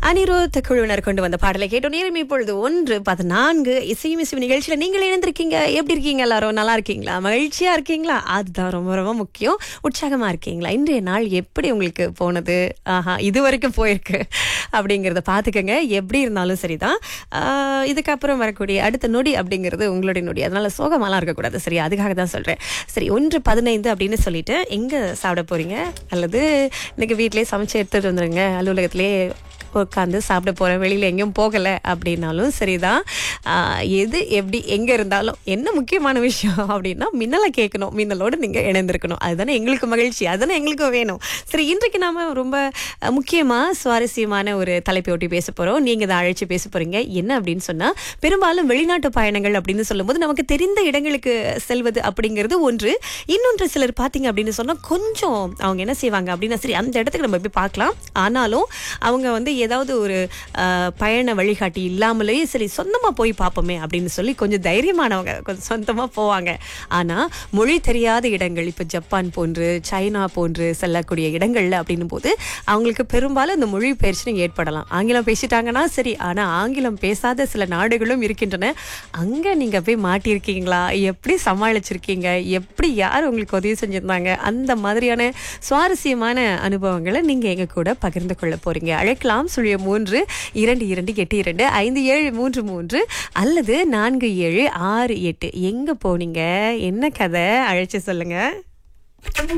அனிருத் குழுவினர் கொண்டு வந்த பாடலை கேட்டோம் நேரம் இப்பொழுது ஒன்று பதினான்கு இசையும் இசையும் நிகழ்ச்சியில நீங்கள் இணைந்திருக்கீங்க எப்படி இருக்கீங்க எல்லாரும் நல்லா இருக்கீங்களா மகிழ்ச்சியா இருக்கீங்களா அதுதான் ரொம்ப ரொம்ப முக்கியம் உற்சாகமா இருக்கீங்களா இன்றைய நாள் எப்படி உங்களுக்கு போனது ஆஹா இது வரைக்கும் போயிருக்கு அப்படிங்கிறத பார்த்துக்கங்க எப்படி இருந்தாலும் சரிதான் ஆஹ் இதுக்கப்புறம் வரக்கூடிய அடுத்த நொடி அப்படிங்கிறது உங்களுடைய நொடி அதனால சோகமாலாம் இருக்கக்கூடாது சரி அதுக்காக தான் சொல்றேன் சரி ஒன்று பதினைந்து அப்படின்னு சொல்லிட்டு எங்க சாப்பிட போறீங்க அல்லது இன்னைக்கு வீட்டிலேயே சமைச்சு எடுத்துட்டு வந்துருங்க அலுவலகத்திலே உட்காந்து சாப்பிட போகிறேன் வெளியில் எங்கேயும் போகலை அப்படின்னாலும் சரிதான் ஆஹ் எது எப்படி எங்கே இருந்தாலும் என்ன முக்கியமான விஷயம் அப்படின்னா மின்னலை கேட்கணும் மின்னலோடு நீங்கள் இணைந்திருக்கணும் அதுதானே எங்களுக்கு மகிழ்ச்சி அதுதானே எங்களுக்கு வேணும் சரி இன்றைக்கு நாம ரொம்ப அஹ், முக்கியமா சுவாரஸ்யமான ஒரு தலைப்பை ஒட்டி பேச போகிறோம் நீங்கள் தான் அழைச்சி பேச போகிறீங்க என்ன அப்படின்னு சொன்னால் பெரும்பாலும் வெளிநாட்டு பயணங்கள் அப்படின்னு சொல்லும்போது நமக்கு தெரிந்த இடங்களுக்கு செல்வது அப்படிங்கிறது ஒன்று இன்னொன்று சிலர் பார்த்தீங்க அப்படின்னு சொன்னால் கொஞ்சம் அவங்க என்ன செய்வாங்க அப்படின்னா சரி அந்த இடத்துக்கு நம்ம போய் பார்க்கலாம் ஆனாலும் அவங்க வந்து ஏதாவது ஒரு அஹ், பயண வழிகாட்டி இல்லாமலேயே சரி சொந்தமாக போய் பார்ப்போமே அப்படின்னு சொல்லி கொஞ்சம் தைரியமானவங்க கொஞ்சம் சொந்தமாக போவாங்க ஆனால் மொழி தெரியாத இடங்கள் இப்போ ஜப்பான் போன்று சைனா போன்று செல்லக்கூடிய இடங்கள்ல அப்படின்னும் போது அவங்களுக்கு பெரும்பாலும் இந்த மொழி பயிற்சி ஏற்படலாம் ஆங்கிலம் பேசிட்டாங்கன்னா சரி ஆனால் ஆங்கிலம் பேசாத சில நாடுகளும் இருக்கின்றன அங்கே நீங்கள் போய் மாட்டியிருக்கீங்களா எப்படி சமாளிச்சிருக்கீங்க எப்படி யார் உங்களுக்கு உதவி செஞ்சிருந்தாங்க அந்த மாதிரியான சுவாரஸ்யமான அனுபவங்களை நீங்கள் எங்க கூட பகிர்ந்து கொள்ள போறீங்க அழைக்கலாம் சுழிய மூன்று இரண்டு இரண்டு எட்டு இரண்டு ஐந்து ஏழு மூன்று மூன்று அல்லது நான்கு ஏழு ஆறு எட்டு எங்க போனீங்க என்ன கதை அழைச்சு சொல்லுங்க